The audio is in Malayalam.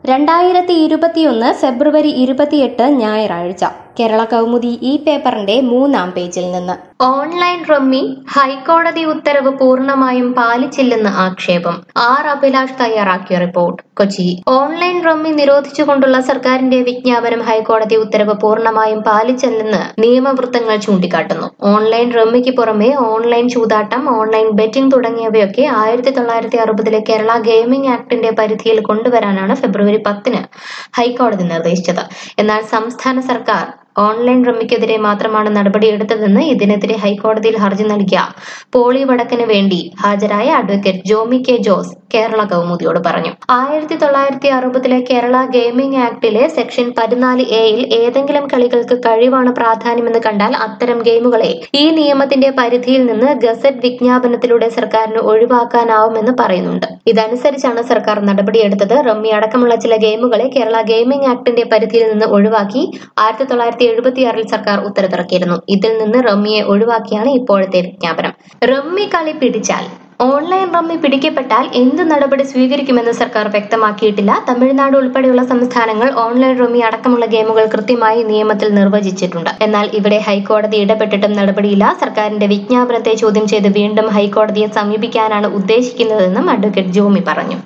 രണ്ടായിരത്തി ഇരുപത്തിയൊന്ന് ഫെബ്രുവരി ഇരുപത്തിയെട്ട് ഞായറാഴ്ച കേരള കൗമുദി ഈ പേപ്പറിന്റെ മൂന്നാം പേജിൽ നിന്ന് ഓൺലൈൻ റമ്മി ഹൈക്കോടതി ഉത്തരവ് പൂർണ്ണമായും പാലിച്ചില്ലെന്ന് ആക്ഷേപം ആർ അഭിലാഷ് തയ്യാറാക്കിയ റിപ്പോർട്ട് കൊച്ചി ഓൺലൈൻ റമ്മി നിരോധിച്ചുകൊണ്ടുള്ള സർക്കാരിന്റെ വിജ്ഞാപനം ഹൈക്കോടതി ഉത്തരവ് പൂർണ്ണമായും പാലിച്ചില്ലെന്ന് നിയമവൃത്തങ്ങൾ ചൂണ്ടിക്കാട്ടുന്നു ഓൺലൈൻ റമ്മിക്ക് പുറമെ ഓൺലൈൻ ചൂതാട്ടം ഓൺലൈൻ ബെറ്റിംഗ് തുടങ്ങിയവയൊക്കെ ആയിരത്തി തൊള്ളായിരത്തി അറുപതിലെ കേരള ഗെയിമിംഗ് ആക്ടിന്റെ പരിധിയിൽ കൊണ്ടുവരാനാണ് ഫെബ്രുവരി പത്തിന് ഹൈക്കോടതി നിർദ്ദേശിച്ചത് എന്നാൽ സംസ്ഥാന സർക്കാർ ഓൺലൈൻ റമ്മിക്കെതിരെ മാത്രമാണ് നടപടിയെടുത്തതെന്ന് ഇതിനെതിരെ ഹൈക്കോടതിയിൽ ഹർജി നൽകിയ പോളി വടക്കിന് വേണ്ടി ഹാജരായ അഡ്വക്കേറ്റ് ജോമി കെ ജോസ് കേരള കൗമുദിയോട് പറഞ്ഞു ആയിരത്തി തൊള്ളായിരത്തി അറുപതിലെ കേരള ഗെയിമിംഗ് ആക്ടിലെ സെക്ഷൻ പതിനാല് എയിൽ ഏതെങ്കിലും കളികൾക്ക് കഴിവാണ് പ്രാധാന്യമെന്ന് കണ്ടാൽ അത്തരം ഗെയിമുകളെ ഈ നിയമത്തിന്റെ പരിധിയിൽ നിന്ന് ഗസറ്റ് വിജ്ഞാപനത്തിലൂടെ സർക്കാരിന് ഒഴിവാക്കാനാവുമെന്ന് പറയുന്നുണ്ട് ഇതനുസരിച്ചാണ് സർക്കാർ നടപടിയെടുത്തത് റമ്മി അടക്കമുള്ള ചില ഗെയിമുകളെ കേരള ഗെയിമിംഗ് ആക്ടിന്റെ പരിധിയിൽ നിന്ന് ഒഴിവാക്കി ആയിരത്തി തൊള്ളായിരത്തി എഴുപത്തിയാറിൽ സർക്കാർ ഉത്തരവിറക്കിയിരുന്നു ഇതിൽ നിന്ന് റമ്മിയെ ഒഴിവാക്കിയാണ് ഇപ്പോഴത്തെ വിജ്ഞാപനം റമ്മി കളി പിടിച്ചാൽ ഓൺലൈൻ റമ്മി പിടിക്കപ്പെട്ടാൽ എന്ത് നടപടി സ്വീകരിക്കുമെന്ന് സർക്കാർ വ്യക്തമാക്കിയിട്ടില്ല തമിഴ്നാട് ഉൾപ്പെടെയുള്ള സംസ്ഥാനങ്ങൾ ഓൺലൈൻ റമ്മി അടക്കമുള്ള ഗെയിമുകൾ കൃത്യമായി നിയമത്തിൽ നിർവചിച്ചിട്ടുണ്ട് എന്നാൽ ഇവിടെ ഹൈക്കോടതി ഇടപെട്ടിട്ടും നടപടിയില്ല സർക്കാരിന്റെ വിജ്ഞാപനത്തെ ചോദ്യം ചെയ്ത് വീണ്ടും ഹൈക്കോടതിയെ സമീപിക്കാനാണ് ഉദ്ദേശിക്കുന്നതെന്നും അഡ്വക്കേറ്റ് ജോമി പറഞ്ഞു